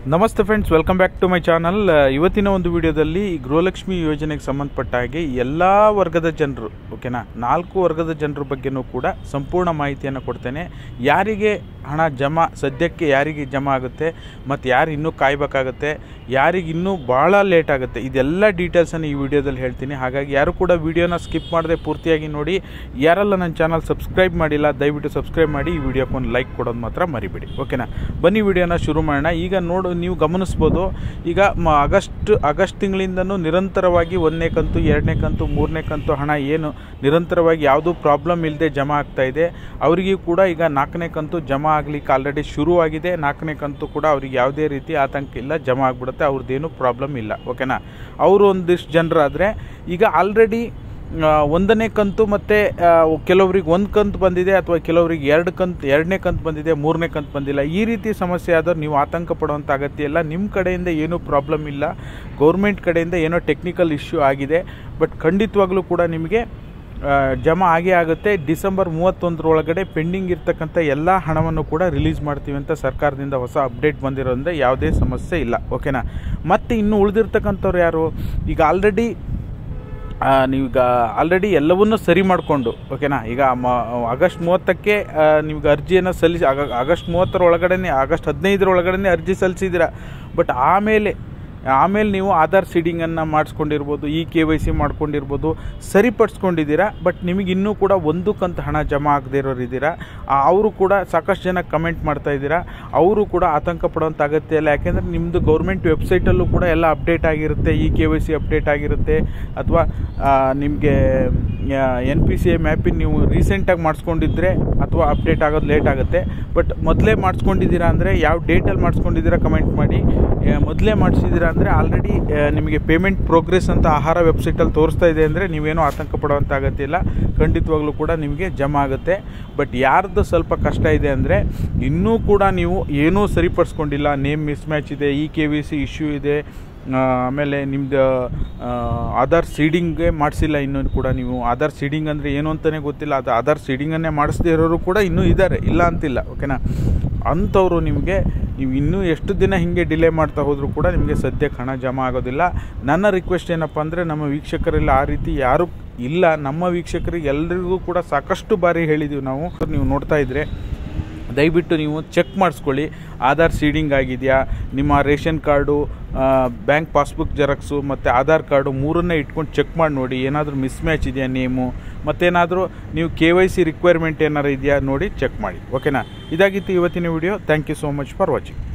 ನಮಸ್ತೆ friends welcome back to my channel ಇವತ್ತಿನ ಒಂದು ವಿಡಿಯೋದಲ್ಲಿ ಈ ಗೃಹಲಕ್ಷ್ಮಿ ಯೋಜನೆಗೆ ಸಂಬಂಧಪಟ್ಟ ಹಾಗೆ ಎಲ್ಲ ವರ್ಗದ ಜನರು ಓಕೆನಾ ನಾಲ್ಕು ವರ್ಗದ ಜನರ ಬಗ್ಗೆನೂ ಕೂಡ ಸಂಪೂರ್ಣ ಮಾಹಿತಿಯನ್ನು ಕೊಡ್ತೇನೆ ಯಾರಿಗೆ ಹಣ ಜಮಾ ಸದ್ಯಕ್ಕೆ ಯಾರಿಗೆ ಜಮಾ ಆಗುತ್ತೆ ಮತ್ತು ಯಾರು ಇನ್ನೂ ಕಾಯಬೇಕಾಗುತ್ತೆ ಯಾರಿಗೆ ಇನ್ನೂ ಭಾಳ ಲೇಟ್ ಆಗುತ್ತೆ ಇದೆಲ್ಲ ಡೀಟೇಲ್ಸನ್ನು ಈ ವಿಡಿಯೋದಲ್ಲಿ ಹೇಳ್ತೀನಿ ಹಾಗಾಗಿ ಯಾರು ಕೂಡ ವಿಡಿಯೋನ ಸ್ಕಿಪ್ ಮಾಡದೆ ಪೂರ್ತಿಯಾಗಿ ನೋಡಿ ಯಾರೆಲ್ಲ ನನ್ನ ಚಾನಲ್ ಸಬ್ಸ್ಕ್ರೈಬ್ ಮಾಡಿಲ್ಲ ದಯವಿಟ್ಟು ಸಬ್ಸ್ಕ್ರೈಬ್ ಮಾಡಿ ಈ ವಿಡಿಯೋಕ್ಕೆ ಒಂದು ಲೈಕ್ ಕೊಡೋದು ಮಾತ್ರ ಮರಿಬೇಡಿ ಓಕೆನಾ ಬನ್ನಿ ವಿಡಿಯೋನ ಶುರು ಮಾಡೋಣ ಈಗ ನೋಡು ನೀವು ಗಮನಿಸ್ಬೋದು ಈಗ ಮ ಆಗಸ್ಟ್ ಆಗಸ್ಟ್ ತಿಂಗಳಿಂದನೂ ನಿರಂತರವಾಗಿ ಒಂದನೇ ಕಂತು ಎರಡನೇ ಕಂತು ಮೂರನೇ ಕಂತು ಹಣ ಏನು ನಿರಂತರವಾಗಿ ಯಾವುದೂ ಪ್ರಾಬ್ಲಮ್ ಇಲ್ಲದೆ ಜಮಾ ಆಗ್ತಾ ಇದೆ ಅವರಿಗೂ ಕೂಡ ಈಗ ನಾಲ್ಕನೇ ಕಂತು ಜಮಾ ಆಗಲಿಕ್ಕೆ ಆಲ್ರೆಡಿ ಶುರುವಾಗಿದೆ ನಾಲ್ಕನೇ ಕಂತು ಕೂಡ ಅವ್ರಿಗೆ ಯಾವುದೇ ರೀತಿ ಆತಂಕ ಇಲ್ಲ ಜಮಾ ಆಗಿಬಿಡುತ್ತೆ ಅವ್ರದ್ದೇನು ಪ್ರಾಬ್ಲಮ್ ಇಲ್ಲ ಓಕೆನಾ ಅವರು ಒಂದಿಷ್ಟು ಜನರಾದರೆ ಈಗ ಆಲ್ರೆಡಿ ಆ, ಒಂದನೇ ಕಂತು ಮತ್ತು ಕೆಲವ್ರಿಗೆ ಒಂದು ಕಂತು ಬಂದಿದೆ ಅಥವಾ ಕೆಲವ್ರಿಗೆ ಎರಡು ಕಂತು ಎರಡನೇ ಕಂತು ಬಂದಿದೆ ಮೂರನೇ ಕಂತು ಬಂದಿಲ್ಲ ಈ ರೀತಿ ಸಮಸ್ಯೆ ಆದರೂ ನೀವು ಆತಂಕ ಪಡುವಂಥ ಅಗತ್ಯ ಇಲ್ಲ ನಿಮ್ಮ ಕಡೆಯಿಂದ ಏನೂ ಪ್ರಾಬ್ಲಮ್ ಇಲ್ಲ ಗೌರ್ಮೆಂಟ್ ಕಡೆಯಿಂದ ಏನೋ ಟೆಕ್ನಿಕಲ್ ಇಶ್ಯೂ ಆಗಿದೆ ಬಟ್ ಖಂಡಿತವಾಗ್ಲೂ ಕೂಡ ನಿಮಗೆ ಆ, ಜಮಾ ಆಗೇ ಆಗುತ್ತೆ ಡಿಸೆಂಬರ್ ಮೂವತ್ತೊಂದರೊಳಗಡೆ ಪೆಂಡಿಂಗ್ ಇರ್ತಕ್ಕಂಥ ಎಲ್ಲ ಹಣವನ್ನು ಕೂಡ ರಿಲೀಸ್ ಮಾಡ್ತೀವಿ ಅಂತ ಸರ್ಕಾರದಿಂದ ಹೊಸ ಅಪ್ಡೇಟ್ ಬಂದಿರೋದ್ರಿಂದ ಯಾವುದೇ ಸಮಸ್ಯೆ ಇಲ್ಲ ಓಕೆನಾ ಮತ್ತು ಇನ್ನು ಉಳಿದಿರ್ತಕ್ಕಂಥವ್ರು ಯಾರು ಈಗ ಆಲ್ರೆಡಿ ಆ, ನೀವೀಗ ಆಲ್ರೆಡಿ ಎಲ್ಲವನ್ನೂ ಸರಿ ಮಾಡಿಕೊಂಡು ಓಕೆನಾ ಈಗ ಮ ಆಗಸ್ಟ್ ಮೂವತ್ತಕ್ಕೆ ಆ, ನಿಮ್ಗೆ ಅರ್ಜಿಯನ್ನು ಸಲ್ಲಿಸಿ ಆಗ ಆಗಸ್ಟ್ ಮೂವತ್ತರ ಒಳಗಡೆ ಆಗಸ್ಟ್ ಹದಿನೈದರ ಒಳಗಡೆ ಅರ್ಜಿ ಸಲ್ಲಿಸಿದ್ದೀರಾ ಬಟ್ ಆಮೇಲೆ ಆಮೇಲೆ ನೀವು ಆಧಾರ್ ಸೀಡಿಂಗನ್ನು ಮಾಡಿಸ್ಕೊಂಡಿರ್ಬೋದು ಇ ಕೆ ವೈ ಸಿ ಮಾಡ್ಕೊಂಡಿರ್ಬೋದು ಸರಿಪಡಿಸ್ಕೊಂಡಿದ್ದೀರಾ ಬಟ್ ನಿಮಗೆ ಇನ್ನೂ ಕೂಡ ಒಂದು ಕಂತು ಹಣ ಜಮಾ ಆಗದೇ ಇರೋರು ಇದ್ದೀರಾ ಅವರು ಕೂಡ ಸಾಕಷ್ಟು ಜನ ಕಮೆಂಟ್ ಮಾಡ್ತಾ ಇದ್ದೀರಾ ಅವರು ಕೂಡ ಆತಂಕ ಪಡುವಂಥ ಅಗತ್ಯ ಇಲ್ಲ ಯಾಕೆಂದರೆ ನಿಮ್ಮದು ಗೌರ್ಮೆಂಟ್ ವೆಬ್ಸೈಟಲ್ಲೂ ಕೂಡ ಎಲ್ಲ ಅಪ್ಡೇಟ್ ಆಗಿರುತ್ತೆ E K Y C update ಆಗಿರುತ್ತೆ ಅಥವಾ ನಿಮಗೆ ಎನ್ ಪಿ ಸಿ ಎ ಮ್ಯಾಪಿನ ನೀವು ರೀಸೆಂಟಾಗಿ ಮಾಡಿಸ್ಕೊಂಡಿದ್ರೆ ಅಥವಾ ಅಪ್ಡೇಟ್ ಆಗೋದು ಲೇಟ್ ಆಗುತ್ತೆ ಬಟ್ ಮೊದಲೇ ಮಾಡಿಸ್ಕೊಂಡಿದ್ದೀರಾ ಅಂದರೆ ಯಾವ ಡೇಟಲ್ಲಿ ಮಾಡಿಸ್ಕೊಂಡಿದ್ದೀರಾ ಕಮೆಂಟ್ ಮಾಡಿ ಮೊದಲೇ ಮಾಡಿಸಿದ್ದೀರಾ ಅಂದರೆ ಆಲ್ರೆಡಿ ನಿಮಗೆ ಪೇಮೆಂಟ್ ಪ್ರೋಗ್ರೆಸ್ ಅಂತ ಆಹಾರ ವೆಬ್ಸೈಟಲ್ಲಿ ತೋರಿಸ್ತಾ ಇದೆ ಅಂದರೆ ನೀವೇನೂ ಆತಂಕ ಪಡುವಂಥ ಅಗತ್ಯ ಇಲ್ಲ ಖಂಡಿತವಾಗ್ಲೂ ಕೂಡ ನಿಮಗೆ ಜಮಾ ಆಗುತ್ತೆ ಬಟ್ ಯಾರ್ದು ಸ್ವಲ್ಪ ಕಷ್ಟ ಇದೆ ಅಂದರೆ ಇನ್ನೂ ಕೂಡ ನೀವು ಏನೂ ಸರಿಪಡಿಸ್ಕೊಂಡಿಲ್ಲ ನೇಮ್ ಮಿಸ್ ಮ್ಯಾಚ್ ಇದೆ E K Y C issue ಇದೆ ಆ, ಆಮೇಲೆ ನಿಮ್ಮದು ಆಧಾರ್ ಸೀಡಿಂಗ್ಗೆ ಮಾಡಿಸಿಲ್ಲ ಇನ್ನೂ ಕೂಡ ನೀವು ಆಧಾರ್ ಸೀಡಿಂಗ್ ಅಂದರೆ ಏನು ಅಂತಲೇ ಗೊತ್ತಿಲ್ಲ ಅದು ಆಧಾರ್ ಸೀಡಿಂಗನ್ನೇ ಮಾಡಿಸದೇ ಇರೋರು ಕೂಡ ಇನ್ನೂ ಇದ್ದಾರೆ ಇಲ್ಲ ಅಂತಿಲ್ಲ ಓಕೆನಾ ಅಂಥವ್ರು ನಿಮಗೆ ನೀವು ಇನ್ನೂ ಎಷ್ಟು ದಿನ ಹೀಗೆ ಡಿಲೇ ಮಾಡ್ತಾ ಹೋದರೂ ಕೂಡ ನಿಮಗೆ ಸದ್ಯಕ್ಕೆ ಹಣ ಜಮಾ ಆಗೋದಿಲ್ಲ ನನ್ನ ರಿಕ್ವೆಸ್ಟ್ ಏನಪ್ಪ ಅಂದರೆ ನಮ್ಮ ವೀಕ್ಷಕರೆಲ್ಲ ಆ ರೀತಿ ಯಾರು ಇಲ್ಲ ನಮ್ಮ ವೀಕ್ಷಕರಿಗೆ ಎಲ್ರಿಗೂ ಕೂಡ ಸಾಕಷ್ಟು ಬಾರಿ ಹೇಳಿದ್ದೀವಿ ನಾವು ನೀವು ನೋಡ್ತಾ ಇದ್ರೆ ದಯವಿಟ್ಟು ನೀವು ಚೆಕ್ ಮಾಡಿಸ್ಕೊಳ್ಳಿ ಆಧಾರ್ ಸೀಡಿಂಗ್ ಆಗಿದೆಯಾ ನಿಮ್ಮ ration card bank passbook xerox ಮತ್ತು ಆಧಾರ್ ಕಾರ್ಡು ಮೂರನ್ನೇ ಇಟ್ಕೊಂಡು ಚೆಕ್ ಮಾಡಿ ನೋಡಿ ಏನಾದರೂ ಮಿಸ್ ಮ್ಯಾಚ್ ಇದೆಯಾ ನೇಮು ಮತ್ತೇನಾದರೂ ನೀವು ಕೆ ವೈ ಸಿ ರಿಕ್ವೈರ್ಮೆಂಟ್ ಏನಾರು ಇದೆಯಾ ನೋಡಿ ಚೆಕ್ ಮಾಡಿ ಓಕೆನಾ ಇದಾಗಿತ್ತು ಇವತ್ತಿನ video thank you so much for watching